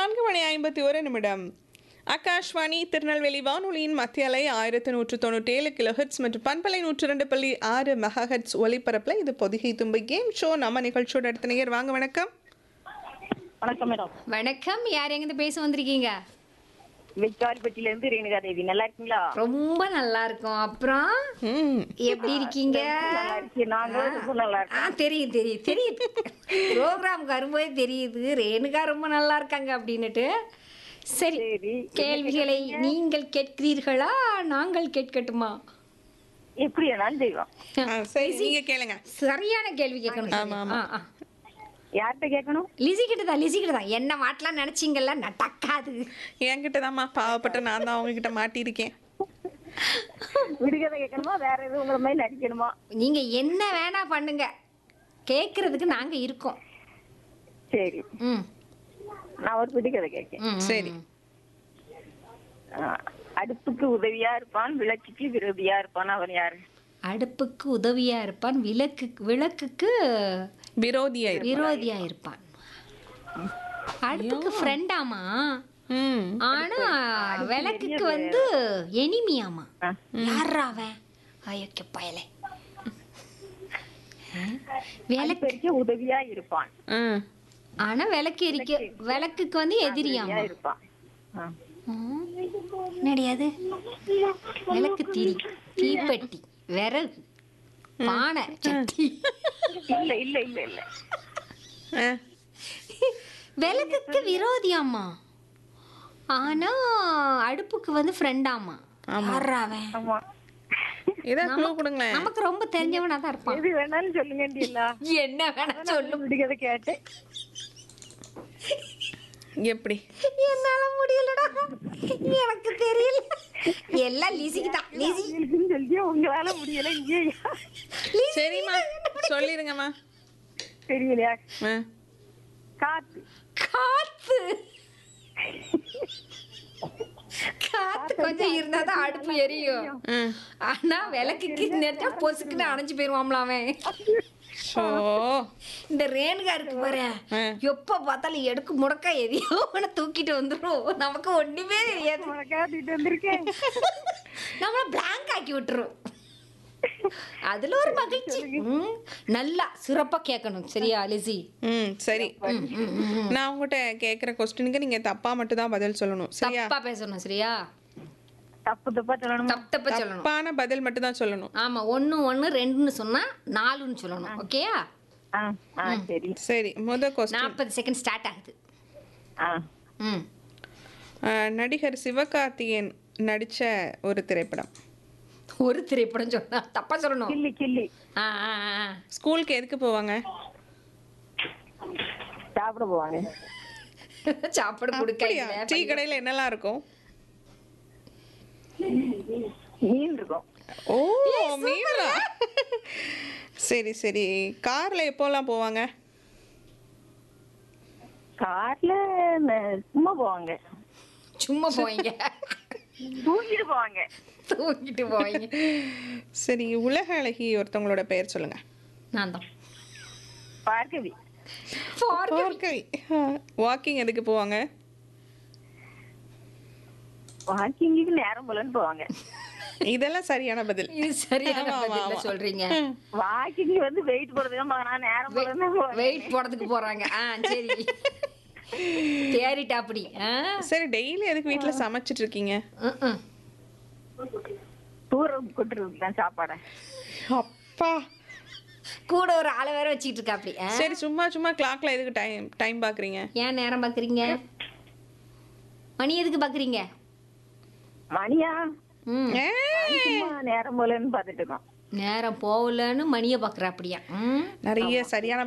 நான்கு மணி ஐம்பத்தி ஒரு நிமிடம் ஆகாஷ்வாணி திருநெல்வேலி வானொலியின் மத்திய அலை ஆயிரத்தி நூற்று தொண்ணூற்றி ஏழு கிலோஹெட்ஸ் மற்றும் பண்பலை நூற்று ரெண்டு புள்ளி ஆறு மெகாஹெட்ஸ் ஒலிபரப்பில் இது பொதிகை தும்பு கேம் ஷோ நம்ம நிகழ்ச்சியோட அடுத்த நேயர் வாங்க வணக்கம் வணக்கம் மேடம் வணக்கம் யார் எங்கிருந்து பேச வந்திருக்கீங்க வெக்காரிப்பட்டியில இருந்து ரேணுகா தேவி நல்லா இருக்கீங்களா ரொம்ப நல்லா இருக்கும் அப்புறம் ம் எப்படி இருக்கீங்க நல்லா இருக்கேன் நாங்க ரொம்ப நல்லா ஆ இருக்கோம் தெரியும் தெரியும் தெரியுது ப்ரோக்ராமுக்கு வரும்போது தெரியுது ரேணுகா ரொம்ப நல்லா இருக்காங்க அப்படின்னுட்டு சரி சரி கேள்விகளை நீங்கள் கேட்கிறீர்களா நாங்கள் கேட்கட்டுமா எப்படி வேணாலும் செய்வோம் ஆ, சரி நீங்க கேளுங்க சரியான கேள்வி கேட்கணும் ஆமா, ஆமா. ஆ, ஆ. யார்கிட்ட கேட்கணும் லிசி கிட்ட தான் லிசி கிட்ட தான் என்ன மாட்டலாம் நினைச்சீங்கல்ல நடக்காது என்கிட்ட தான்மா பாவப்பட்ட நான் தான் உங்ககிட்ட மாட்டியிருக்கேன் விடுகதை கேட்கணுமா வேற எதுவும் உங்களை மாதிரி நடிக்கணுமா நீங்க என்ன வேணா பண்ணுங்க கேட்கறதுக்கு நாங்க இருக்கோம் சரி ம் நான் ஒரு விடுகதை கேட்கேன் ம், ம். சரி ஆ, அடுப்புக்கு உதவியா இருப்பான் விளக்குக்கு விரோதியா இருப்பான் அவன் யாரு அடுப்புக்கு உதவியா இருப்பான் விளக்கு விளக்குக்கு விரோதியா இரு. விரோதியா இருப்பான் அடுப்புக்கு ஃப்ரெண்டாமா ம் ஆனா விளக்குக்கு வந்து எனிமியாமா ஆ. யாரா அவன் ஐயோக்கு பயலே விளக்கு பெருக்க உதவியா இருப்பான் ம் ஆனா விளக்கு எரிக்க விளக்குக்கு வந்து எதிரியாமா உதவியா இருப்பான் ஆ. ம். என்னடி அது விளக்கு திரி தீப்பெட்டி விறகு பானை சட்டி இல்ல இல்ல இல்ல இல்ல ஆ விளக்குக்கு விரோதியாமா ஆனா அடுப்புக்கு வந்து ஃப்ரெண்டாமா யாரா அவன் ஆமா இதான் க்ளூ கொடுங்களேன் நமக்கு ரொம்ப தெரிஞ்சவனா தான் இருப்பான் எது வேணாலும் சொல்லுங்க என்ன வேணா சொல்லு விடுகதை கேட்டேன் எப்படி என்னால முடியலடா எனக்கு தெரியல எல்லாம் லிசிக்கு தான் லிசி இருக்குன்னு சொல்லி உங்களால முடியல இங்கே சரிம்மா சொல்லிருங்கம்மா தெரியலையா ஆ காத்து காத்து காத்து கொஞ்சம் இருந்தா தான் அடுப்பு எரியும் ம் ஆனா விளக்குக்கு நேரத்தா பொசுக்குன்னு அணைஞ்சு போயிருவாம்ல அவன் ஸோ இந்த ரேணுகா இருக்கு பாரு ஆ. எப்ப பார்த்தாலும் எடுக்கு முடக்கா எதையோ ஒண்ணு தூக்கிட்டு வந்துரும் நமக்கு ஒண்ணுமே தெரியாது காத்திட்டு வந்திருக்கேன் நம்மள பிளாங்க் ஆக்கி விட்டுரும் அதுல ஒரு மகிழ்ச்சி ம், நல்லா சிறப்பா கேட்கணும் சரியா லிசி ம் சரி ம், ம், ம், ம். நான் உங்ககிட்ட கேட்குற கொஸ்டினுக்கு நீங்க தப்பா மட்டும் தான் பதில் சொல்லணும் சரியா தப்பா பேசணும் சரியா தப்பு தப்பா சொல்லணும் தப்பு தப்பா சொல்லணும் தப்பான பதில் மட்டும் தான் சொல்லணும் ஆமா ஒண்ணு ஒண்ணு ரெண்டுன்னு சொன்னா நாலுன்னு சொல்லணும் ஓகேயா ஆ ஆ சரி சரி முத கொஸ்டின் நாற்பது செகண்ட் ஸ்டார்ட் ஆகுது ஆ ம் நடிகர் சிவகார்த்திகேயன் நடிச்ச ஒரு திரைப்படம் ஒரு திரைப்படம் சொன்னா தப்பா சொல்லணும் கில்லி கில்லி ஆ ஆ, ஆ. ஸ்கூலுக்கு எதுக்கு போவாங்க சாப்பிட போவாங்க சாப்பாடு கொடுக்க அப்படியா டீ கடையில என்னெல்லாம் இருக்கும் மீன் இருக்கும் ஓ மீனா சரி சரி கார்ல எப்போலாம் போவாங்க கார்ல ந- சும்மா போவாங்க சும்மா போவீங்க தூக்கிட்டு போவாங்க தூக்கிட்டு போவீங்க சரி உலக அழகி ஒருத்தவங்களோட பெயர் சொல்லுங்க நான் தான் பார்க்கவி பார்க்கவி வாக்கிங் எதுக்கு போவாங்க வாக்கிங்குக்கு நேரம் போலன்னு போவாங்க இதெல்லாம் சரியான பதில் இது சரியான ஆமா, ஆமா, பதில ஆமா. சொல்றீங்க வாக்கிங் வந்து வெயிட் போடுறதுக்கு போவாங்க நேரம் போலன்னு போவாங்க வெயிட் போடுறதுக்கு போறாங்க ஆ சரி தேறிட்டா அப்படி ஆ சரி டெய்லி எதுக்கு வீட்ல சமைச்சிட்டு இருக்கீங்க ம், ம். தூரம் கொட்டுறதுக்கு தான் சாப்பாடை அப்பா கூட ஒரு ஆளை வேற வச்சுக்கிட்டு இருக்கா அப்படி ஆ? சரி சும்மா சும்மா கிளாக்ல எதுக்கு டைம் டைம் பாக்குறீங்க ஏன் நேரம் பாக்குறீங்க மணி எதுக்கு பாக்குறீங்க மணியா ம் மணி சும்மா நேரம் போலன்னு பார்த்துட்டு இருக்கோம் நேரம் போகலன்னு மணியை பாக்குற அப்படியா ம் நிறைய சரியான